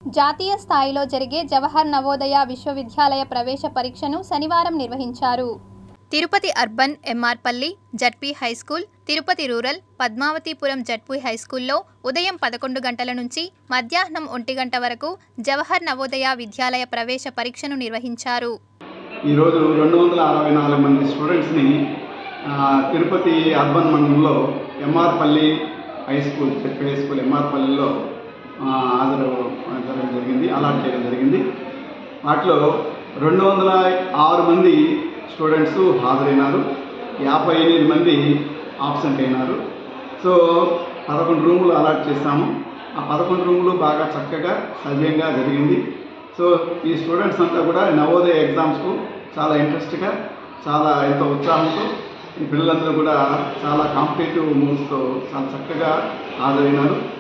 జాతీయ స్థాయిలో జరిగే జవహర్ నవోదయ విశ్వవిద్యాలయ ప్రవేశ పరీక్షను శనివారం నిర్వహించారు Tirupati urban MRpalli ZP high school Tirupati rural Padmavathipuram ZP హైస్కూల్లో ఉదయం పదకొండు గంటల నుంచి మధ్యాహ్నం ఒంటి గంట వరకు జవహర్ నవోదయ విద్యాలయ ప్రవేశ పరీక్షను నిర్వహించారు ఈరోజు రెండు వందల అరవై నాలుగు మంది స్టూడెంట్స్ని ఆ, తిరుపతి అర్బన్ మండలంలో ఎంఆర్పల్లి హై స్కూల్ చెప్పే హై స్కూల్ ఎంఆర్పల్లిలో ఆ, హాజరు జరగడం జరిగింది అలాట్ చేయడం జరిగింది వాటిలో రెండు వందల ఆరు మంది స్టూడెంట్స్ హాజరైనారు యాభై ఎనిమిది మంది ఆబ్సెంట్ అయినారు సో పదకొండు రూములు అలాట్ చేస్తాము ఆ పదకొండు రూములు బాగా చక్కగా సవ్యంగా జరిగింది సో ఈ స్టూడెంట్స్ అంతా కూడా నవోదయ ఎగ్జామ్స్కు చాలా ఇంట్రెస్ట్గా చాలా ఎంతో ఉత్సాహంతో ఈ పిల్లలందరూ కూడా చాలా కాంపిటేటివ్ మూవ్స్తో చాలా చక్కగా హాజరైనారు